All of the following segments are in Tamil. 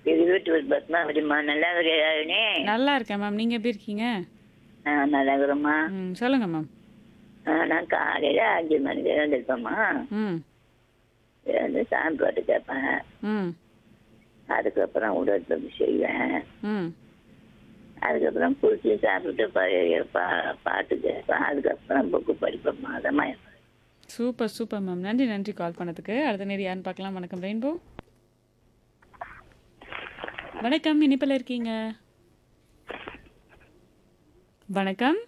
திருவட்டூர் பத்மாவதிம்மா நல்லா இருக்கிறாருனே நல்லா இருக்கேன் மேம் நீங்க எப்படி இருக்கீங்க நல்லா இருக்கிறோம்மா ம் சொல்லுங்க மேம் ஆ, நான் காலையில அஞ்சு மணிக்கு எழுந்திருப்பேம்மா ம் எழுந்து சாமி பாட்டு கேட்பேன் ம் அதுக்கப்புறம் உடற்பயிற்சி செய்வேன் ம் அதுக்கப்புறம் குளிச்சு சாப்பிட்டு பழைய பா பாட்டு கேட்பேன் அதுக்கப்புறம் புக்கு படிப்பேம்மா அதம்மா சூப்பர் சூப்பர் மேம் நன்றி நன்றி கால் பண்ணதுக்கு அடுத்த நேரம் யாருன்னு பார்க்கலாம் வணக்கம் ரெயின்போ வணக்கம் இனிப்பில் இருக்கீங்க வணக்கம்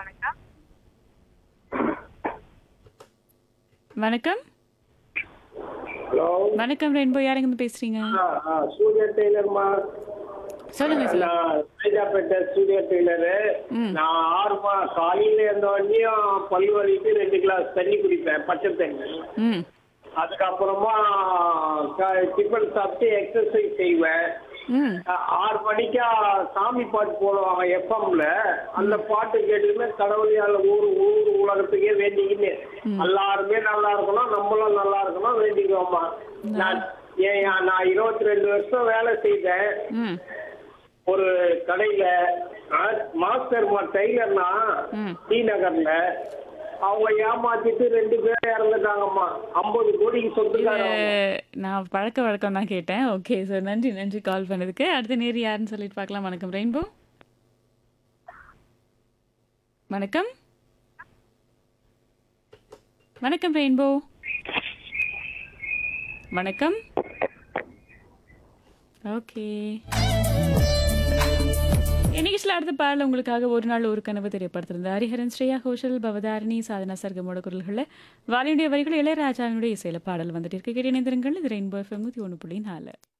வணக்கம் ஹலோ வணக்கம் ரெயின்போ யாருங்க பேசுறீங்க ஆ ஆ சூர்யா டெய்லர்மா சொல்லுங்க சார் நான் சைதாப்பேட்டை சூர்யா டெய்லரு ம். நான் ஆறு மா காலையில இருந்த வண்டியும் பல் வலிக்கு ரெண்டு கிளாஸ் தண்ணி குடிப்பேன் பச்சை தண்ணி ம் அதுக்கப்புறமா க- டிஃபன் சாப்பிட்டு எக்ஸசைஸ் செய்வேன் ம் ஆ- ஆறு மணிக்கா சாமி பாட்டு போடுவாங்க எஃப்எம்ல அந்த பாட்டு கேட்டுக்கிட்டு கடவுளையால ஊர் ஊர் உலகத்துக்கே வேண்டிக்கின்னு எல்லாருமே நல்லா இருக்கணும் நம்மளும் நல்லா இருக்கணும் வேண்டிக்குவோம்மா நான் ஏன் நான் இருபத்தி ரெண்டு வருஷம் வேலை செய்தேன் ம் ஒரு கடையில மாஸ்டர் டெய்லர்னா ம். டி நகர்ல அவங்க ஏமாத்திட்டு ரெண்டு பேர் இறந்துட்டாங்கம்மா ஐம்பது கோடிக்கு இது சொத்துக்காரங்க நான் பழக்க வழக்கம் தான் கேட்டேன் ஓகே சார் நன்றி நன்றி கால் பண்ணதுக்கு அடுத்த நேர் யாருன்னு சொல்லிட்டு பார்க்கலாம் வணக்கம் ரெயின்போ வணக்கம் வணக்கம் ரெயின்போ வணக்கம் ஓகே நிகழ்ச்சியில் அடுத்த பாடல் உங்களுக்காக ஒரு நாள் ஒரு கனவு தெரியப்படுத்திருந்த ஹரிஹரன் ஸ்ரேயா கோஷல் பவதாரணி சாதனா சர்க்கமோட குரல்களில் வாலியுடைய வரிகள் இளையராஜாவினுடைய இசையில பாடல் வந்துட்டு இருக்கு கேட்டு இணைந்திருங்கள் இது ரெயின்போ எஃப்எம் நூற்றி ஒன்று புள்ளி நாலு